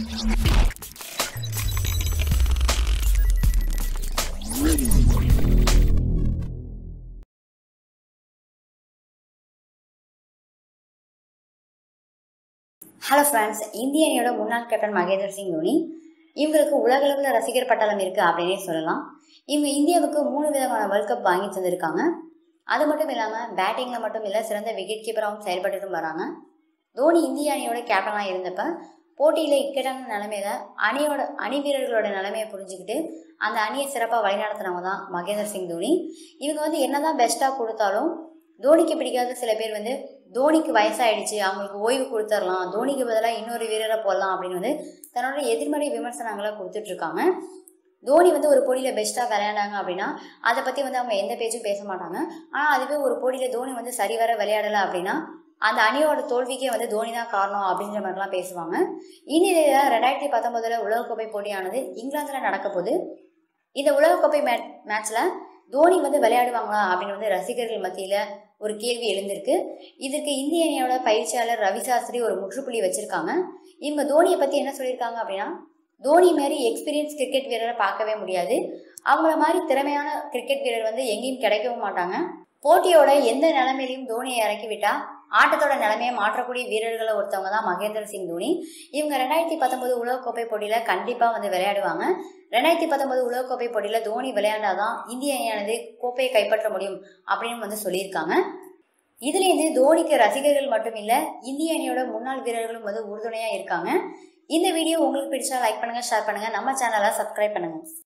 hello friends இந்திய அணியோட முன்னாள் கேப்டன் மகேந்திர சிங் தோனி இவங்களுக்கு உலகளவில் ரசிகர் பட்டாளம் இருக்குது அப்படின்னே சொல்லலாம் இவங்க இந்தியாவுக்கு மூணு விதமான வேர்ல்ட் கப் வாங்கி தந்திருக்காங்க அது மட்டும் இல்லாமல் பேட்டிங்கில் மட்டும் இல்லை சிறந்த விக்கெட் கீப்பராகவும் செயல்பட்டுட்டும் வராங்க தோனி இந்திய அணியோட கேப்டனாக இருந்தப்ப போட்டியில் இக்கட்டான நிலைமையில அணியோட அணி வீரர்களோட நிலைமையை புரிஞ்சுக்கிட்டு அந்த அணியை சிறப்பாக வழிநடத்தினவங்க தான் மகேந்திர சிங் தோனி இவங்க வந்து என்னதான் பெஸ்ட்டாக கொடுத்தாலும் தோனிக்கு பிடிக்காத சில பேர் வந்து தோனிக்கு வயசாயிடுச்சு அவங்களுக்கு ஓய்வு கொடுத்துடலாம் தோனிக்கு பதிலாக இன்னொரு வீரரை போடலாம் அப்படின்னு வந்து தன்னோட எதிர்மறை விமர்சனங்களை கொடுத்துட்டு இருக்காங்க தோனி வந்து ஒரு போட்டியில் பெஸ்ட்டாக விளையாண்டாங்க அப்படின்னா அதை பற்றி வந்து அவங்க எந்த பேச்சும் பேச மாட்டாங்க ஆனால் அதுவே ஒரு போட்டியில் தோனி வந்து சரிவர விளையாடலை அப்படின்னா அந்த அணியோட தோல்விக்கே வந்து தோனி தான் காரணம் அப்படின்ற மாதிரிலாம் பேசுவாங்க இந்நிலையில் ரெண்டாயிரத்தி பத்தொன்பதுல உலகக்கோப்பை போட்டியானது இங்கிலாந்தில் நடக்க போது இந்த உலகக்கோப்பை மே மேட்ச்சில் தோனி வந்து விளையாடுவாங்களா அப்படின்னு வந்து ரசிகர்கள் மத்தியில் ஒரு கேள்வி எழுந்திருக்கு இதற்கு இந்திய அணியோட பயிற்சியாளர் ரவி சாஸ்திரி ஒரு முற்றுப்புள்ளி வச்சிருக்காங்க இவங்க தோனியை பற்றி என்ன சொல்லியிருக்காங்க அப்படின்னா தோனி மாதிரி எக்ஸ்பீரியன்ஸ் கிரிக்கெட் வீரரை பார்க்கவே முடியாது அவங்கள மாதிரி திறமையான கிரிக்கெட் வீரர் வந்து எங்கேயும் கிடைக்கவும் மாட்டாங்க போட்டியோட எந்த நிலைமையிலையும் தோனியை இறக்கி விட்டா ஆட்டத்தோட நிலைமையை மாற்றக்கூடிய வீரர்களை ஒருத்தவங்க தான் மகேந்திர சிங் தோனி இவங்க ரெண்டாயிரத்தி பத்தொன்பது உலகக்கோப்பை போட்டியில் கண்டிப்பாக வந்து விளையாடுவாங்க ரெண்டாயிரத்தி பத்தொன்பது உலகக்கோப்பை போட்டியில் தோனி விளையாண்டாதான் இந்திய அணியானது கோப்பையை கைப்பற்ற முடியும் அப்படின்னு வந்து சொல்லியிருக்காங்க இதுலேருந்து தோனிக்கு ரசிகர்கள் மட்டும் இல்லை இந்திய அணியோட முன்னாள் வீரர்களும் வந்து உறுதுணையாக இருக்காங்க இந்த வீடியோ உங்களுக்கு பிடிச்சா லைக் பண்ணுங்கள் ஷேர் பண்ணுங்கள் நம்ம சேனலை சப்ஸ்கிரைப் பண்ணுங்கள்